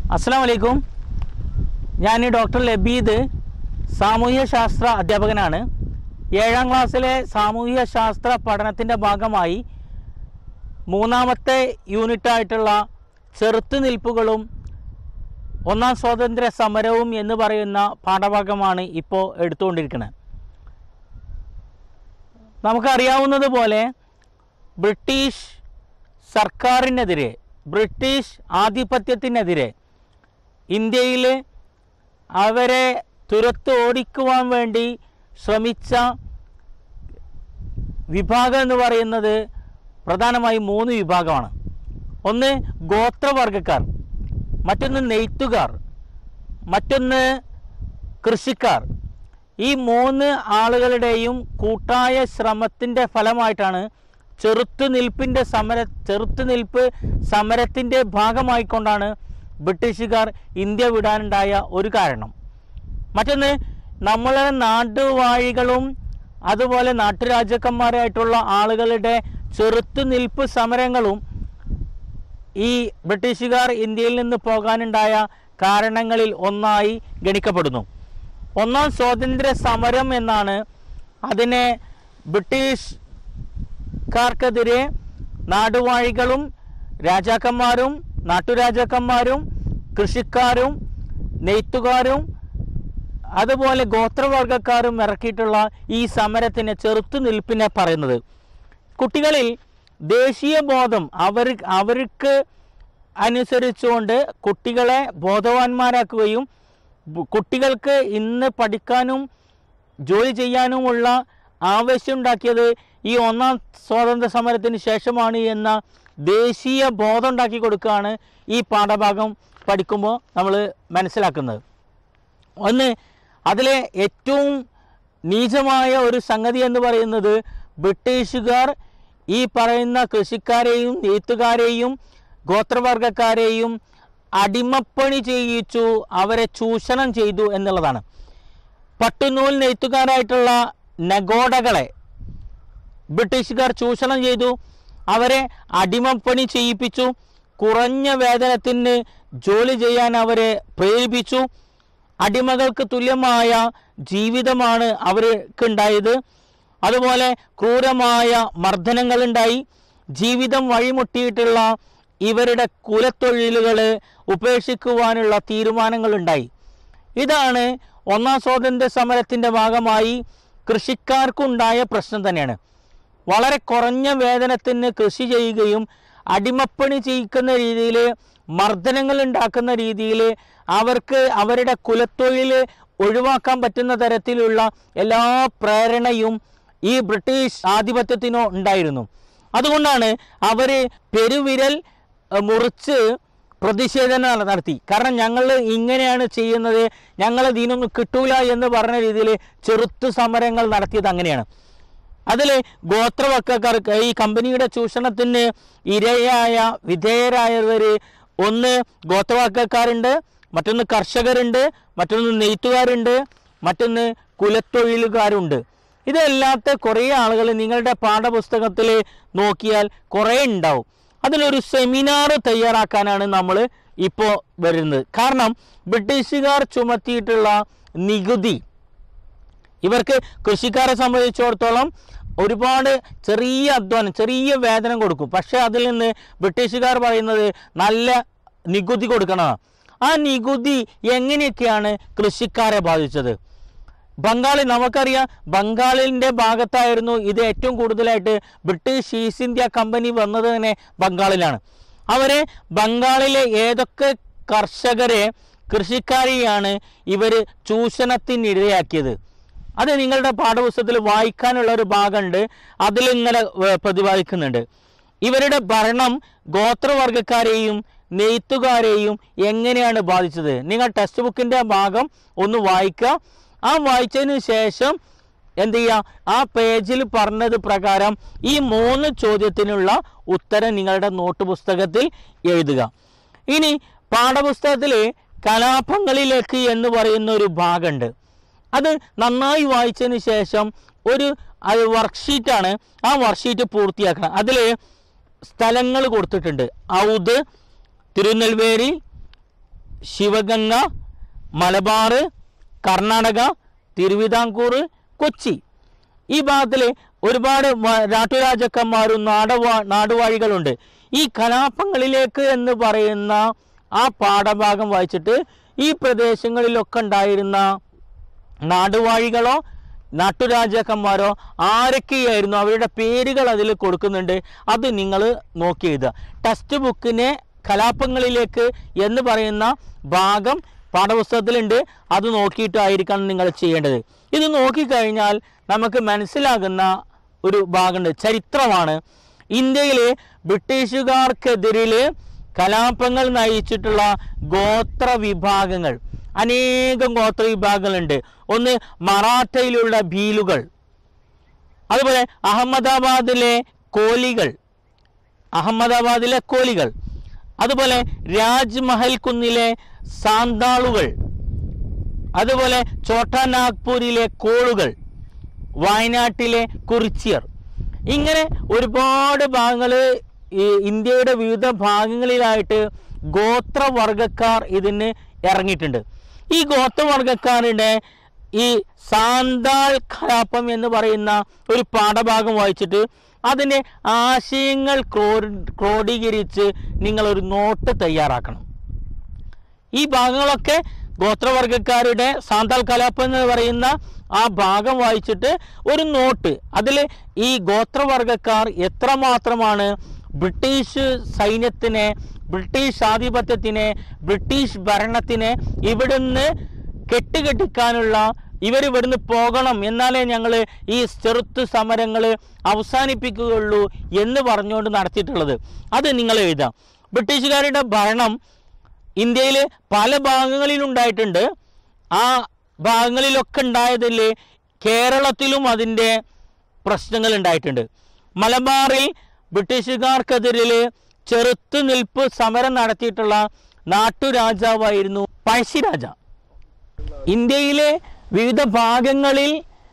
അസ്സാം വലൈക്കും ഞാൻ ഡോക്ടർ ലബീദ് സാമൂഹ്യ ശാസ്ത്ര അധ്യാപകനാണ് ഏഴാം ക്ലാസ്സിലെ സാമൂഹ്യ ശാസ്ത്ര പഠനത്തിൻ്റെ ഭാഗമായി മൂന്നാമത്തെ യൂണിറ്റായിട്ടുള്ള ചെറുത്തുനിൽപ്പുകളും ഒന്നാം സ്വാതന്ത്ര്യ സമരവും എന്ന് പറയുന്ന പാഠഭാഗമാണ് ഇപ്പോൾ എടുത്തുകൊണ്ടിരിക്കുന്നത് നമുക്കറിയാവുന്നതുപോലെ ബ്രിട്ടീഷ് സർക്കാരിനെതിരെ ബ്രിട്ടീഷ് ആധിപത്യത്തിനെതിരെ ഇന്ത്യയിൽ അവരെ തുരത്ത് ഓടിക്കുവാൻ വേണ്ടി ശ്രമിച്ച വിഭാഗം എന്ന് പറയുന്നത് പ്രധാനമായും മൂന്ന് വിഭാഗമാണ് ഒന്ന് ഗോത്രവർഗക്കാർ മറ്റൊന്ന് നെയ്ത്തുകാർ മറ്റൊന്ന് കൃഷിക്കാർ ഈ മൂന്ന് ആളുകളുടെയും കൂട്ടായ ശ്രമത്തിൻ്റെ ഫലമായിട്ടാണ് ചെറുത്തുനിൽപ്പിൻ്റെ സമര ചെറുത്തുനിൽപ്പ് സമരത്തിൻ്റെ ഭാഗമായിക്കൊണ്ടാണ് ബ്രിട്ടീഷുകാർ ഇന്ത്യ വിടാനുണ്ടായ ഒരു കാരണം മറ്റൊന്ന് നമ്മളെ നാട്ടുവാഴികളും അതുപോലെ നാട്ടുരാജാക്കന്മാരായിട്ടുള്ള ആളുകളുടെ ചെറുത്തുനിൽപ്പ് സമരങ്ങളും ഈ ബ്രിട്ടീഷുകാർ ഇന്ത്യയിൽ നിന്ന് പോകാനുണ്ടായ കാരണങ്ങളിൽ ഒന്നായി ഗണിക്കപ്പെടുന്നു ഒന്നാം സ്വാതന്ത്ര്യ സമരം എന്നാണ് അതിനെ ബ്രിട്ടീഷുകാർക്കെതിരെ നാടുവാഴികളും രാജാക്കന്മാരും നാട്ടുരാജാക്കന്മാരും കൃഷിക്കാരും നെയ്ത്തുകാരും അതുപോലെ ഗോത്രവർഗക്കാരും ഇറക്കിയിട്ടുള്ള ഈ സമരത്തിന് ചെറുത്തുനിൽപ്പിനെ പറയുന്നത് കുട്ടികളിൽ ദേശീയ ബോധം അവർ അവർക്ക് അനുസരിച്ചുകൊണ്ട് കുട്ടികളെ ബോധവാന്മാരാക്കുകയും ബു- കുട്ടികൾക്ക് ഇന്ന് പഠിക്കാനും ജോലി ചെയ്യാനുമുള്ള ആവശ്യമുണ്ടാക്കിയത് ഈ ഒന്നാം സ്വാതന്ത്ര്യ സമരത്തിന് ശേഷമാണ് എന്ന ദേശീയ ബോധം ഉണ്ടാക്കി കൊടുക്കുകയാണ് ഈ പാഠഭാഗം പഠിക്കുമ്പോൾ നമ്മൾ മനസ്സിലാക്കുന്നത് ഒന്ന് അതിലെ ഏറ്റവും നീചമായ ഒരു സംഗതി എന്ന് പറയുന്നത് ബ്രിട്ടീഷുകാർ ഈ പറയുന്ന കൃഷിക്കാരെയും നെയ്ത്തുകാരെയും ഗോത്രവർഗക്കാരെയും അടിമപ്പണി ചെയ്യിച്ചു അവരെ ചൂഷണം ചെയ്തു എന്നുള്ളതാണ് പട്ടുനൂൽ നെയ്ത്തുകാരായിട്ടുള്ള നഗോഡകളെ ബ്രിട്ടീഷുകാർ ചൂഷണം ചെയ്തു അവരെ അടിമപ്പണി ചെയ്യിപ്പിച്ചു കുറഞ്ഞ വേതനത്തിന് ജോലി ചെയ്യാൻ അവരെ പ്രേരിപ്പിച്ചു അടിമകൾക്ക് തുല്യമായ ജീവിതമാണ് അവർക്കുണ്ടായത് അതുപോലെ ക്രൂരമായ മർദ്ദനങ്ങളുണ്ടായി ജീവിതം വഴിമുട്ടിയിട്ടുള്ള ഇവരുടെ കുലത്തൊഴിലുകൾ ഉപേക്ഷിക്കുവാനുള്ള തീരുമാനങ്ങളുണ്ടായി ഇതാണ് ഒന്നാം സ്വാതന്ത്ര്യ സമരത്തിൻ്റെ ഭാഗമായി കൃഷിക്കാർക്കുണ്ടായ പ്രശ്നം തന്നെയാണ് വളരെ കുറഞ്ഞ വേതനത്തിന് കൃഷി ചെയ്യുകയും അടിമപ്പണി ചെയ്യിക്കുന്ന രീതിയിൽ മർദ്ദനങ്ങൾ ഉണ്ടാക്കുന്ന രീതിയിൽ അവർക്ക് അവരുടെ കുലത്തൊഴിൽ ഒഴിവാക്കാൻ പറ്റുന്ന തരത്തിലുള്ള എല്ലാ പ്രേരണയും ഈ ബ്രിട്ടീഷ് ആധിപത്യത്തിനോ ഉണ്ടായിരുന്നു അതുകൊണ്ടാണ് അവർ പെരുവിരൽ ഏഹ്, മുറിച്ച് പ്രതിഷേധം നടത്തി കാരണം ഞങ്ങൾ ഇങ്ങനെയാണ് ചെയ്യുന്നത് ഞങ്ങൾ ഇതിനൊന്നും കിട്ടൂല എന്ന് പറഞ്ഞ രീതിയിൽ ചെറുത്തു സമരങ്ങൾ നടത്തിയത് അങ്ങനെയാണ് അതിൽ ഗോത്രവക്കക്കാർക്ക് ഈ കമ്പനിയുടെ ചൂഷണത്തിന് ഇരയായ വിധേയരായവർ ഒന്ന് ഗോത്രവക്കക്കാരുണ്ട് മറ്റൊന്ന് കർഷകരുണ്ട് മറ്റൊന്ന് നെയ്ത്തുകാരുണ്ട് മറ്റൊന്ന് കുലത്തൊഴിലുകാരുണ്ട് ഇതല്ലാത്ത കുറേ ആളുകൾ നിങ്ങളുടെ പാഠപുസ്തകത്തിൽ നോക്കിയാൽ കുറേ ഉണ്ടാവും അതിലൊരു സെമിനാർ തയ്യാറാക്കാനാണ് നമ്മൾ ഇപ്പോൾ വരുന്നത് കാരണം ബ്രിട്ടീഷുകാർ ചുമത്തിയിട്ടുള്ള നികുതി ഇവർക്ക് കൃഷിക്കാരെ സംബന്ധിച്ചിടത്തോളം ഒരുപാട് ചെറിയ അധ്വാനം ചെറിയ വേതനം കൊടുക്കും പക്ഷേ അതിൽ നിന്ന് ബ്രിട്ടീഷുകാർ പറയുന്നത് നല്ല നികുതി കൊടുക്കണം ആ നികുതി എങ്ങനെയൊക്കെയാണ് കൃഷിക്കാരെ ബാധിച്ചത് ബംഗാളിൽ നമുക്കറിയാം ബംഗാളിൻ്റെ ഭാഗത്തായിരുന്നു ഇത് ഏറ്റവും കൂടുതലായിട്ട് ബ്രിട്ടീഷ് ഈസ്റ്റ് ഇന്ത്യ കമ്പനി വന്നത് തന്നെ ബംഗാളിലാണ് അവരെ ബംഗാളിലെ ഏതൊക്കെ കർഷകരെ കൃഷിക്കാരെയാണ് ഇവർ ചൂഷണത്തിനിരയാക്കിയത് അത് നിങ്ങളുടെ പാഠപുസ്തകത്തിൽ വായിക്കാനുള്ള ഒരു ഭാഗമുണ്ട് അതിലിങ്ങനെ ഏർ, പ്രതിപാദിക്കുന്നുണ്ട് ഇവരുടെ ഭരണം ഗോത്രവർഗക്കാരെയും നെയ്ത്തുകാരെയും എങ്ങനെയാണ് ബാധിച്ചത് നിങ്ങൾ ടെക്സ്റ്റ് ബുക്കിൻ്റെ ഭാഗം ഒന്ന് വായിക്കുക ആ വായിച്ചതിന് ശേഷം എന്ത് ചെയ്യുക ആ പേജിൽ പറഞ്ഞത് പ്രകാരം ഈ മൂന്ന് ചോദ്യത്തിനുള്ള ഉത്തരം നിങ്ങളുടെ നോട്ട് പുസ്തകത്തിൽ എഴുതുക ഇനി പാഠപുസ്തകത്തിൽ കലാപങ്ങളിലേക്ക് എന്ന് പറയുന്ന ഒരു ഭാഗമുണ്ട് അത് നന്നായി വായിച്ചതിന് ശേഷം ഒരു അത് വർക്ക്ഷീറ്റാണ് ആ വർക്ക്ഷീറ്റ് പൂർത്തിയാക്കണം അതിൽ സ്ഥലങ്ങൾ കൊടുത്തിട്ടുണ്ട് ഔദ് തിരുനെൽവേലി ശിവഗംഗ മലബാർ കർണാടക തിരുവിതാംകൂർ കൊച്ചി ഈ ഭാഗത്തിൽ ഒരുപാട് മ- നാട്ടുരാജാക്കന്മാരും നാടവാ നാടുവാഴികളുണ്ട് ഈ കലാപങ്ങളിലേക്ക് എന്ന് പറയുന്ന ആ പാഠഭാഗം വായിച്ചിട്ട് ഈ പ്രദേശങ്ങളിലൊക്കെ ഉണ്ടായിരുന്ന നാടുവാഴികളോ നാട്ടുരാജാക്കന്മാരോ ആരൊക്കെയായിരുന്നു അവരുടെ പേരുകൾ അതിൽ കൊടുക്കുന്നുണ്ട് അത് നിങ്ങൾ നോക്കി എഴുതുക ടെക്സ്റ്റ് ബുക്കിനെ കലാപങ്ങളിലേക്ക് എന്ന് പറയുന്ന ഭാഗം പാഠപുസ്തകത്തിലുണ്ട് അത് നോക്കിയിട്ടായിരിക്കണം നിങ്ങൾ ചെയ്യേണ്ടത് ഇത് നോക്കിക്കഴിഞ്ഞാൽ നമുക്ക് മനസ്സിലാകുന്ന ഒരു ഭാഗമുണ്ട് ചരിത്രമാണ് ഇന്ത്യയിലെ ബ്രിട്ടീഷുകാർക്കെതിരിൽ കലാപങ്ങൾ നയിച്ചിട്ടുള്ള ഗോത്ര വിഭാഗങ്ങൾ അനേകം ഗോത്ര വിഭാഗങ്ങളുണ്ട് ഒന്ന് മറാഠയിലുള്ള ഭീലുകൾ അതുപോലെ അഹമ്മദാബാദിലെ കോലികൾ അഹമ്മദാബാദിലെ കോലികൾ അതുപോലെ രാജ്മഹൽ കുന്നിലെ സാന്താളുകൾ അതുപോലെ ചോട്ടാ നാഗ്പൂരിലെ കോളുകൾ വയനാട്ടിലെ കുറിച്യർ ഇങ്ങനെ ഒരുപാട് ഭാഗങ്ങൾ ഈ ഇന്ത്യയുടെ വിവിധ ഭാഗങ്ങളിലായിട്ട് ഗോത്രവർഗക്കാർ ഇതിന് ഇറങ്ങിയിട്ടുണ്ട് ഈ ഗോത്രവർഗക്കാരുടെ ഈ സാന്താൾ കലാപം എന്ന് പറയുന്ന ഒരു പാഠഭാഗം വായിച്ചിട്ട് അതിൻ്റെ ആശയങ്ങൾ ക്രോ- ക്രോഡീകരിച്ച് നിങ്ങളൊരു നോട്ട് തയ്യാറാക്കണം ഈ ഭാഗങ്ങളൊക്കെ ഗോത്രവർഗക്കാരുടെ സാന്താൾ കലാപം എന്ന് പറയുന്ന ആ ഭാഗം വായിച്ചിട്ട് ഒരു നോട്ട് അതിൽ ഈ ഗോത്രവർഗക്കാർ എത്രമാത്രമാണ് ബ്രിട്ടീഷ് സൈന്യത്തിനെ ബ്രിട്ടീഷ് ആധിപത്യത്തിനെ ബ്രിട്ടീഷ് ഭരണത്തിനെ ഇവിടുന്ന് കെട്ടുകെട്ടിക്കാനുള്ള ഇവർ ഇവിടുന്ന് പോകണം എന്നാലേ ഞങ്ങൾ ഈ ചെറുത്ത് സമരങ്ങൾ അവസാനിപ്പിക്കുകയുള്ളൂ എന്ന് പറഞ്ഞുകൊണ്ട് നടത്തിയിട്ടുള്ളത് അത് നിങ്ങൾ എഴുതാം ബ്രിട്ടീഷുകാരുടെ ഭരണം ഇന്ത്യയിൽ പല ഭാഗങ്ങളിലുണ്ടായിട്ടുണ്ട് ആ ഭാഗങ്ങളിലൊക്കെ ഉണ്ടായതിൽ കേരളത്തിലും അതിൻ്റെ പ്രശ്നങ്ങൾ ഉണ്ടായിട്ടുണ്ട് മലബാറിൽ ബ്രിട്ടീഷുകാർക്കെതിരിൽ ചെറുത്തുനിൽപ്പ് സമരം നടത്തിയിട്ടുള്ള നാട്ടുരാജാവായിരുന്നു പഴശ്ശിരാജ ഇന്ത്യയിലെ വിവിധ ഭാഗങ്ങളിൽ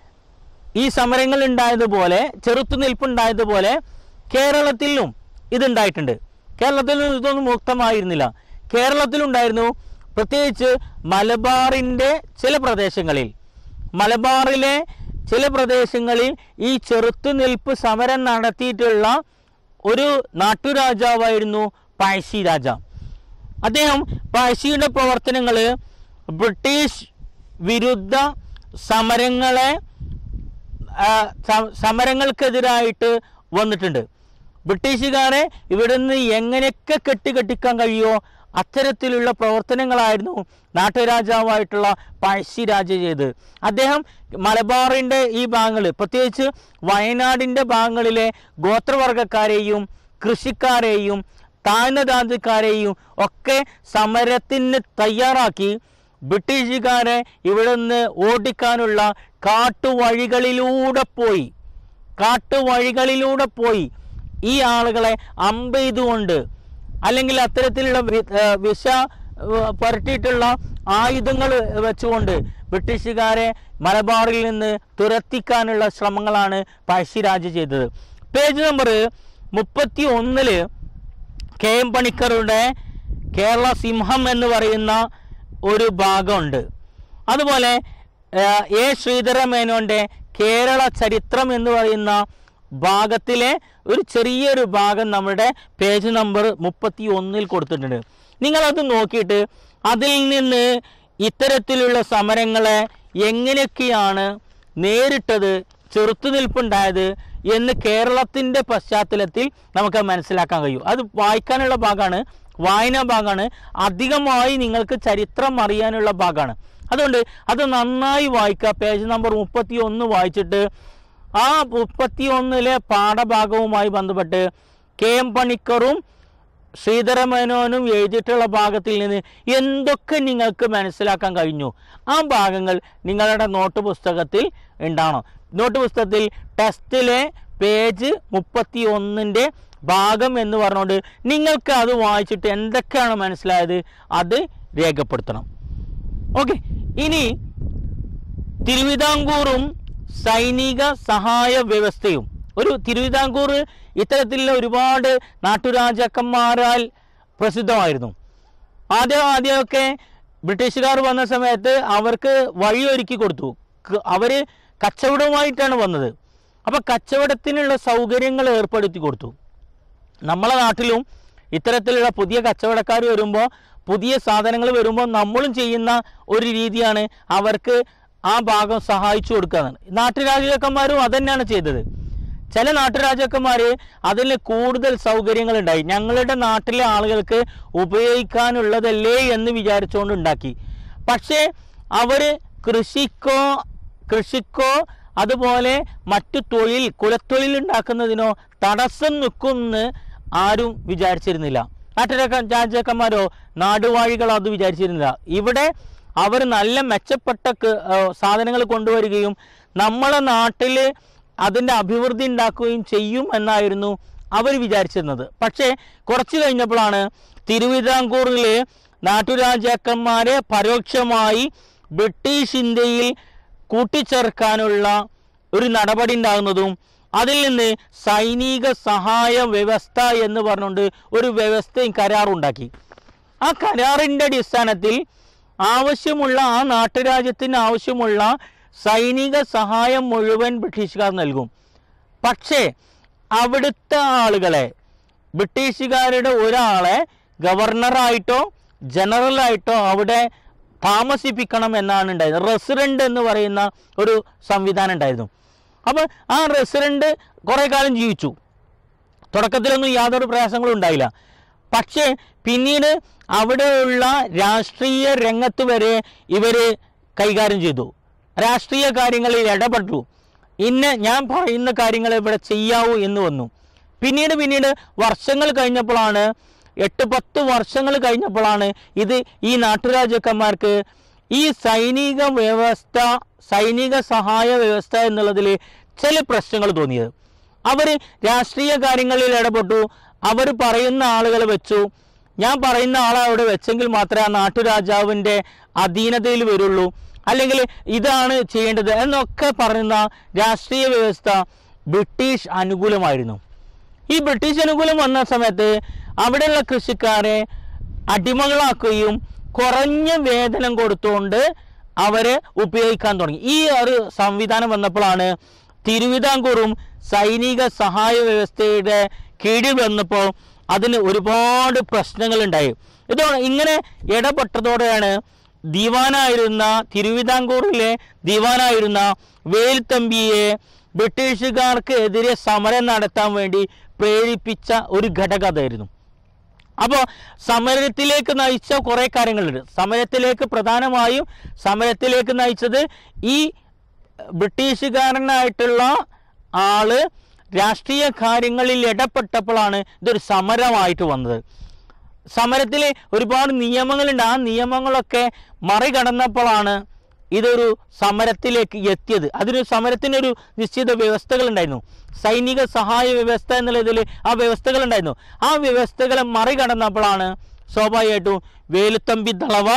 ഈ സമരങ്ങൾ ഉണ്ടായതുപോലെ ചെറുത്തുനിൽപ്പുണ്ടായതുപോലെ കേരളത്തിലും ഇതുണ്ടായിട്ടുണ്ട് കേരളത്തിലും ഇതൊന്നും മുക്തമായിരുന്നില്ല കേരളത്തിലുണ്ടായിരുന്നു പ്രത്യേകിച്ച് മലബാറിൻ്റെ ചില പ്രദേശങ്ങളിൽ മലബാറിലെ ചില പ്രദേശങ്ങളിൽ ഈ ചെറുത്തുനിൽപ്പ് സമരം നടത്തിയിട്ടുള്ള ഒരു നാട്ടുരാജാവായിരുന്നു പഴശ്ശി രാജ അദ്ദേഹം പഴശ്ശിയുടെ പ്രവർത്തനങ്ങൾ ബ്രിട്ടീഷ് വിരുദ്ധ സമരങ്ങളെ ആ, സ- സമരങ്ങൾക്കെതിരായിട്ട് വന്നിട്ടുണ്ട് ബ്രിട്ടീഷുകാരെ ഇവിടുന്ന് എങ്ങനെയൊക്കെ കെട്ടിക്കെട്ടിക്കാൻ കഴിയുമോ അത്തരത്തിലുള്ള പ്രവർത്തനങ്ങളായിരുന്നു നാട്ടുരാജാവായിട്ടുള്ള പഴശ്ശി രാജ ചെയ്ത് അദ്ദേഹം മലബാറിൻ്റെ ഈ ഭാഗങ്ങൾ പ്രത്യേകിച്ച് വയനാടിൻ്റെ ഭാഗങ്ങളിലെ ഗോത്രവർഗക്കാരെയും കൃഷിക്കാരെയും താഴ്ന്ന ജാതിക്കാരെയും ഒക്കെ സമരത്തിന് തയ്യാറാക്കി ബ്രിട്ടീഷുകാരെ ഇവിടുന്ന് ഓടിക്കാനുള്ള കാട്ടുവഴികളിലൂടെ പോയി കാട്ടുവഴികളിലൂടെ പോയി ഈ ആളുകളെ അമ്പെയ്തുകൊണ്ട് അല്ലെങ്കിൽ അത്തരത്തിലുള്ള വി- ഏ, വിഷ ഏ, പുരട്ടിയിട്ടുള്ള ആയുധങ്ങൾ വെച്ചുകൊണ്ട് ബ്രിട്ടീഷുകാരെ മലബാറിൽ നിന്ന് തുരത്തിക്കാനുള്ള ശ്രമങ്ങളാണ് പഴശ്ശിരാജ് ചെയ്തത് പേജ് നമ്പർ മുപ്പത്തി ഒന്നില് കെ എം പണിക്കറുടെ കേരള സിംഹം എന്ന് പറയുന്ന ഒരു ഭാഗമുണ്ട് അതുപോലെ ഏഹ്, എ ശ്രീധര മേനോൻ്റെ കേരള ചരിത്രം എന്ന് പറയുന്ന ഭാഗത്തിലെ ഒരു ചെറിയൊരു ഭാഗം നമ്മുടെ പേജ് നമ്പർ മുപ്പത്തി ഒന്നിൽ കൊടുത്തിട്ടുണ്ട് നിങ്ങളത് നോക്കിയിട്ട് അതിൽ നിന്ന് ഇത്തരത്തിലുള്ള സമരങ്ങളെ എങ്ങനെയൊക്കെയാണ് നേരിട്ടത് ചെറുത്തുനിൽപ്പുണ്ടായത് എന്ന് കേരളത്തിൻ്റെ പശ്ചാത്തലത്തിൽ നമുക്ക് മനസ്സിലാക്കാൻ കഴിയും അത് വായിക്കാനുള്ള ഭാഗമാണ് വായനാ ഭാഗമാണ് അധികമായി നിങ്ങൾക്ക് ചരിത്രം അറിയാനുള്ള ഭാഗമാണ് അതുകൊണ്ട് അത് നന്നായി വായിക്കുക പേജ് നമ്പർ മുപ്പത്തി ഒന്ന് വായിച്ചിട്ട് ആ മുപ്പത്തി ഒന്നിലെ പാഠഭാഗവുമായി ബന്ധപ്പെട്ട് കെ എം പണിക്കറും ശ്രീധരമേനോനും എഴുതിയിട്ടുള്ള ഭാഗത്തിൽ നിന്ന് എന്തൊക്കെ നിങ്ങൾക്ക് മനസ്സിലാക്കാൻ കഴിഞ്ഞു ആ ഭാഗങ്ങൾ നിങ്ങളുടെ നോട്ട് പുസ്തകത്തിൽ ഉണ്ടാവണം നോട്ട് പുസ്തകത്തിൽ ടെസ്റ്റിലെ പേജ് മുപ്പത്തി ഒന്നിൻ്റെ ഭാഗം എന്ന് പറഞ്ഞുകൊണ്ട് നിങ്ങൾക്ക് അത് വായിച്ചിട്ട് എന്തൊക്കെയാണ് മനസ്സിലായത് അത് രേഖപ്പെടുത്തണം ഓക്കെ ഇനി തിരുവിതാംകൂറും സൈനിക സഹായ വ്യവസ്ഥയും ഒരു തിരുവിതാംകൂർ ഇത്തരത്തിലുള്ള ഒരുപാട് നാട്ടുരാജാക്കന്മാരാൽ പ്രസിദ്ധമായിരുന്നു ആദ്യം ആദ്യമൊക്കെ ബ്രിട്ടീഷുകാർ വന്ന സമയത്ത് അവർക്ക് വഴിയൊരുക്കി കൊടുത്തു ക- അവര് കച്ചവടവുമായിട്ടാണ് വന്നത് അപ്പോൾ കച്ചവടത്തിനുള്ള സൗകര്യങ്ങൾ ഏർപ്പെടുത്തി കൊടുത്തു നമ്മളെ നാട്ടിലും ഇത്തരത്തിലുള്ള പുതിയ കച്ചവടക്കാർ വരുമ്പോൾ പുതിയ സാധനങ്ങൾ വരുമ്പോൾ നമ്മളും ചെയ്യുന്ന ഒരു രീതിയാണ് അവർക്ക് ആ ഭാഗം സഹായിച്ചു കൊടുക്കുക എന്നാണ് നാട്ടുരാജാക്കന്മാരും അതന്നെയാണ് ചെയ്തത് ചില നാട്ടുരാജാക്കന്മാർ അതിൽ കൂടുതൽ സൗകര്യങ്ങൾ ഉണ്ടായി ഞങ്ങളുടെ നാട്ടിലെ ആളുകൾക്ക് ഉപയോഗിക്കാനുള്ളതല്ലേ എന്ന് വിചാരിച്ചുകൊണ്ട് ഉണ്ടാക്കി പക്ഷേ അവർ കൃഷിക്കോ കൃഷിക്കോ അതുപോലെ മറ്റു തൊഴിൽ കുലത്തൊഴിൽ ഉണ്ടാക്കുന്നതിനോ തടസ്സം നിൽക്കുമെന്ന് ആരും വിചാരിച്ചിരുന്നില്ല നാട്ടിലെ രാജാക്കന്മാരോ നാടുവാഴികളോ അത് വിചാരിച്ചിരുന്നില്ല ഇവിടെ അവർ നല്ല മെച്ചപ്പെട്ട സാധനങ്ങൾ കൊണ്ടുവരികയും നമ്മളെ നാട്ടിൽ അതിൻ്റെ അഭിവൃദ്ധി ഉണ്ടാക്കുകയും ചെയ്യും എന്നായിരുന്നു അവർ വിചാരിച്ചിരുന്നത് പക്ഷേ കുറച്ച് കഴിഞ്ഞപ്പോഴാണ് തിരുവിതാംകൂറിലെ നാട്ടുരാജാക്കന്മാരെ പരോക്ഷമായി ബ്രിട്ടീഷ് ഇന്ത്യയിൽ കൂട്ടിച്ചേർക്കാനുള്ള ഒരു നടപടി ഉണ്ടാകുന്നതും അതിൽ നിന്ന് സൈനിക സഹായ വ്യവസ്ഥ എന്ന് പറഞ്ഞുകൊണ്ട് ഒരു വ്യവസ്ഥയും കരാറുണ്ടാക്കി ആ കരാറിൻ്റെ അടിസ്ഥാനത്തിൽ ആവശ്യമുള്ള ആ നാട്ടുരാജ്യത്തിന് ആവശ്യമുള്ള സൈനിക സഹായം മുഴുവൻ ബ്രിട്ടീഷുകാർ നൽകും പക്ഷേ അവിടുത്തെ ആളുകളെ ബ്രിട്ടീഷുകാരുടെ ഒരാളെ ഗവർണറായിട്ടോ ജനറലായിട്ടോ അവിടെ താമസിപ്പിക്കണം എന്നാണ് ഉണ്ടായത് റെസിഡൻ്റ് എന്ന് പറയുന്ന ഒരു സംവിധാനം ഉണ്ടായിരുന്നു അപ്പോൾ ആ റെസിഡൻ്റ് കുറേ കാലം ജീവിച്ചു തുടക്കത്തിലൊന്നും യാതൊരു പ്രയാസങ്ങളും ഉണ്ടായില്ല പക്ഷേ പിന്നീട് അവിടെയുള്ള രാഷ്ട്രീയ രംഗത്ത് വരെ ഇവർ കൈകാര്യം ചെയ്തു രാഷ്ട്രീയ കാര്യങ്ങളിൽ ഇടപെട്ടു ഇന്ന് ഞാൻ പറയുന്ന കാര്യങ്ങൾ ഇവിടെ ചെയ്യാവൂ എന്ന് വന്നു പിന്നീട് പിന്നീട് വർഷങ്ങൾ കഴിഞ്ഞപ്പോഴാണ് എട്ട് പത്ത് വർഷങ്ങൾ കഴിഞ്ഞപ്പോഴാണ് ഇത് ഈ നാട്ടുരാജാക്കന്മാർക്ക് ഈ സൈനിക വ്യവസ്ഥ സൈനിക സഹായ വ്യവസ്ഥ എന്നുള്ളതിൽ ചില പ്രശ്നങ്ങൾ തോന്നിയത് അവർ രാഷ്ട്രീയ കാര്യങ്ങളിൽ ഇടപെട്ടു അവർ പറയുന്ന ആളുകൾ വെച്ചു ഞാൻ പറയുന്ന ആളെ അവിടെ വെച്ചെങ്കിൽ മാത്രമേ ആ നാട്ടുരാജാവിൻ്റെ അധീനതയിൽ വരുള്ളൂ അല്ലെങ്കിൽ ഇതാണ് ചെയ്യേണ്ടത് എന്നൊക്കെ പറയുന്ന രാഷ്ട്രീയ വ്യവസ്ഥ ബ്രിട്ടീഷ് അനുകൂലമായിരുന്നു ഈ ബ്രിട്ടീഷ് അനുകൂലം വന്ന സമയത്ത് അവിടെയുള്ള കൃഷിക്കാരെ അടിമകളാക്കുകയും കുറഞ്ഞ വേതനം കൊടുത്തുകൊണ്ട് അവരെ ഉപയോഗിക്കാൻ തുടങ്ങി ഈ ഒരു സംവിധാനം വന്നപ്പോഴാണ് തിരുവിതാംകൂറും സൈനിക സഹായ വ്യവസ്ഥയുടെ കീഴിൽ വന്നപ്പോൾ അതിന് ഒരുപാട് പ്രശ്നങ്ങളുണ്ടായി ഇതോടെ ഇങ്ങനെ ഇടപെട്ടതോടെയാണ് ദിവാനായിരുന്ന തിരുവിതാംകൂറിലെ ദിവാനായിരുന്ന വേൽത്തമ്പിയെ ബ്രിട്ടീഷുകാർക്ക് എതിരെ സമരം നടത്താൻ വേണ്ടി പ്രേരിപ്പിച്ച ഒരു ഘടകം അതായിരുന്നു അപ്പോൾ സമരത്തിലേക്ക് നയിച്ച കുറേ കാര്യങ്ങളുണ്ട് സമരത്തിലേക്ക് പ്രധാനമായും സമരത്തിലേക്ക് നയിച്ചത് ഈ ബ്രിട്ടീഷുകാരനായിട്ടുള്ള ആള് രാഷ്ട്രീയ കാര്യങ്ങളിൽ ഇടപെട്ടപ്പോഴാണ് ഇതൊരു സമരമായിട്ട് വന്നത് സമരത്തിൽ ഒരുപാട് നിയമങ്ങളുണ്ട് ആ നിയമങ്ങളൊക്കെ മറികടന്നപ്പോഴാണ് ഇതൊരു സമരത്തിലേക്ക് എത്തിയത് അതിന് സമരത്തിനൊരു നിശ്ചിത വ്യവസ്ഥകളുണ്ടായിരുന്നു സൈനിക സഹായ വ്യവസ്ഥ എന്നുള്ളതിൽ ആ വ്യവസ്ഥകളുണ്ടായിരുന്നു ആ വ്യവസ്ഥകളെ മറികടന്നപ്പോഴാണ് സ്വാഭാവികമായിട്ടും വേലുത്തമ്പി ദളവ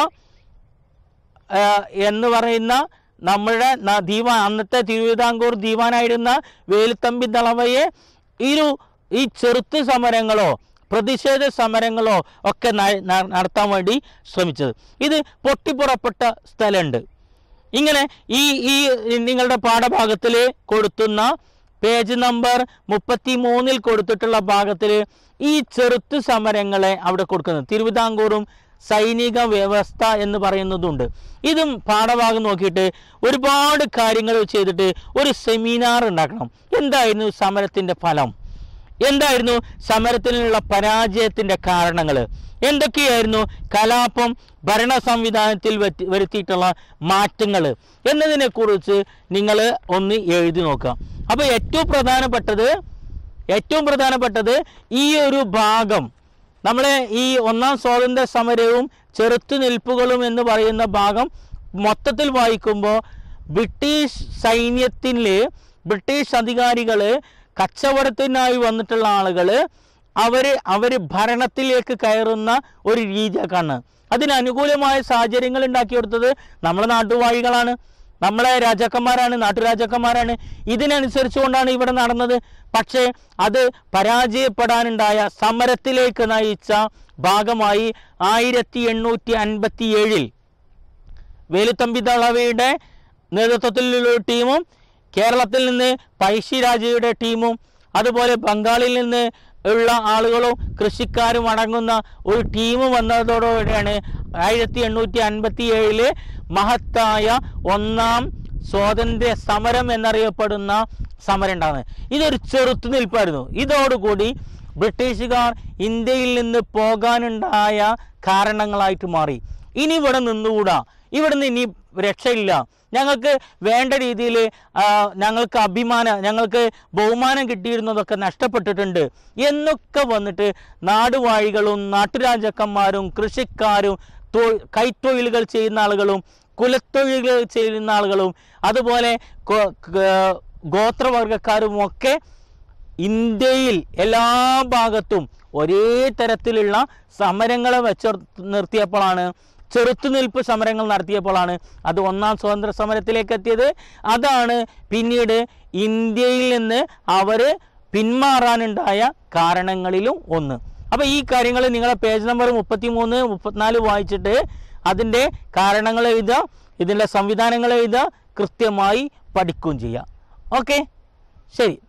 ആ, എന്ന് പറയുന്ന നമ്മുടെ ന- ദീവാ അന്നത്തെ തിരുവിതാംകൂർ ദീവാനായിരുന്ന വേലുത്തമ്പി ദളവയെ ഈ ഒരു ഈ ചെറുത്ത് സമരങ്ങളോ പ്രതിഷേധ സമരങ്ങളോ ഒക്കെ ന- ന- നടത്താൻ വേണ്ടി ശ്രമിച്ചത് ഇത് പൊട്ടിപ്പുറപ്പെട്ട സ്ഥലമുണ്ട് ഇങ്ങനെ ഈ ഈ നിങ്ങളുടെ പാഠഭാഗത്തിൽ കൊടുത്തുന്ന പേജ് നമ്പർ മുപ്പത്തി മൂന്നിൽ കൊടുത്തിട്ടുള്ള ഭാഗത്തിൽ ഈ ചെറുത്ത് സമരങ്ങളെ അവിടെ കൊടുക്കുന്നത് തിരുവിതാംകൂറും സൈനിക വ്യവസ്ഥ എന്ന് പറയുന്നതുണ്ട് ഇതും പാഠഭാഗം നോക്കിയിട്ട് ഒരുപാട് കാര്യങ്ങൾ ചെയ്തിട്ട് ഒരു സെമിനാർ ഉണ്ടാക്കണം എന്തായിരുന്നു സമരത്തിൻ്റെ ഫലം എന്തായിരുന്നു സമരത്തിനുള്ള പരാജയത്തിൻ്റെ കാരണങ്ങൾ എന്തൊക്കെയായിരുന്നു കലാപം ഭരണ സംവിധാനത്തിൽ വത്തി- വരുത്തിയിട്ടുള്ള മാറ്റങ്ങൾ എന്നതിനെക്കുറിച്ച് നിങ്ങൾ ഒന്ന് എഴുതി നോക്കുക അപ്പോൾ ഏറ്റവും പ്രധാനപ്പെട്ടത് ഏറ്റവും പ്രധാനപ്പെട്ടത് ഈ ഒരു ഭാഗം നമ്മളെ ഈ ഒന്നാം സ്വാതന്ത്ര്യ സമരവും ചെറുത്തുനിൽപ്പുകളും എന്ന് പറയുന്ന ഭാഗം മൊത്തത്തിൽ വായിക്കുമ്പോൾ ബ്രിട്ടീഷ് സൈന്യത്തിൽ ബ്രിട്ടീഷ് അധികാരികൾ കച്ചവടത്തിനായി വന്നിട്ടുള്ള ആളുകൾ അവർ അവർ ഭരണത്തിലേക്ക് കയറുന്ന ഒരു രീതിയാണ് കാണുന്നത് അതിന് അനുകൂലമായ സാഹചര്യങ്ങൾ ഉണ്ടാക്കി കൊടുത്തത് നമ്മളെ നാട്ടുവാഴികളാണ് നമ്മളെ രാജാക്കന്മാരാണ് നാട്ടുരാജാക്കന്മാരാണ് ഇതിനനുസരിച്ചുകൊണ്ടാണ് ഇവിടെ നടന്നത് പക്ഷേ അത് പരാജയപ്പെടാനുണ്ടായ സമരത്തിലേക്ക് നയിച്ച ഭാഗമായി ആയിരത്തി എണ്ണൂറ്റി അൻപത്തി ഏഴിൽ വേലുത്തമ്പി ദളവയുടെ നേതൃത്വത്തിലുള്ള ഒരു ടീമും കേരളത്തിൽ നിന്ന് പഴശ്ശിരാജയുടെ ടീമും അതുപോലെ ബംഗാളിൽ നിന്ന് ഉള്ള ആളുകളും കൃഷിക്കാരും അടങ്ങുന്ന ഒരു ടീം വന്നതോടുകൂടിയാണ് ആയിരത്തി എണ്ണൂറ്റി അൻപത്തി ഏഴില് മഹത്തായ ഒന്നാം സ്വാതന്ത്ര്യ സമരം എന്നറിയപ്പെടുന്ന സമരം ഉണ്ടാകുന്നത് ഇതൊരു ചെറുത്തുനിൽപ്പായിരുന്നു ഇതോടുകൂടി ബ്രിട്ടീഷുകാർ ഇന്ത്യയിൽ നിന്ന് പോകാനുണ്ടായ കാരണങ്ങളായിട്ട് മാറി ഇനി ഇവിടെ നിന്നുകൂടാ ഇവിടുന്ന് ഇനി രക്ഷയില്ല ഞങ്ങൾക്ക് വേണ്ട രീതിയിൽ ഞങ്ങൾക്ക് അഭിമാനം ഞങ്ങൾക്ക് ബഹുമാനം കിട്ടിയിരുന്നതൊക്കെ നഷ്ടപ്പെട്ടിട്ടുണ്ട് എന്നൊക്കെ വന്നിട്ട് നാടുവാഴികളും നാട്ടുരാജാക്കന്മാരും കൃഷിക്കാരും തൊ- കൈത്തൊഴിലുകൾ ചെയ്യുന്ന ആളുകളും കുലത്തൊഴിലുകൾ ചെയ്യുന്ന ആളുകളും അതുപോലെ ഗോ- ഗ- ഗോത്രവർഗക്കാരും ഒക്കെ ഇന്ത്യയിൽ എല്ലാ ഭാഗത്തും ഒരേ തരത്തിലുള്ള സമരങ്ങളെ വെച്ച് നിർത്തിയപ്പോഴാണ് ചെറുത്തുനിൽപ്പ് സമരങ്ങൾ നടത്തിയപ്പോഴാണ് അത് ഒന്നാം സ്വാതന്ത്ര്യ സമരത്തിലേക്ക് എത്തിയത് അതാണ് പിന്നീട് ഇന്ത്യയിൽ നിന്ന് അവർ പിന്മാറാനുണ്ടായ കാരണങ്ങളിലും ഒന്ന് അപ്പോൾ ഈ കാര്യങ്ങൾ നിങ്ങളെ പേജ് നമ്പർ മുപ്പത്തി മൂന്ന് മുപ്പത്തിനാല് വായിച്ചിട്ട് അതിൻ്റെ കാരണങ്ങൾ എഴുതുക ഇതിൻ്റെ സംവിധാനങ്ങൾ എഴുതുക കൃത്യമായി പഠിക്കുകയും ചെയ്യുക ഓക്കെ ശരി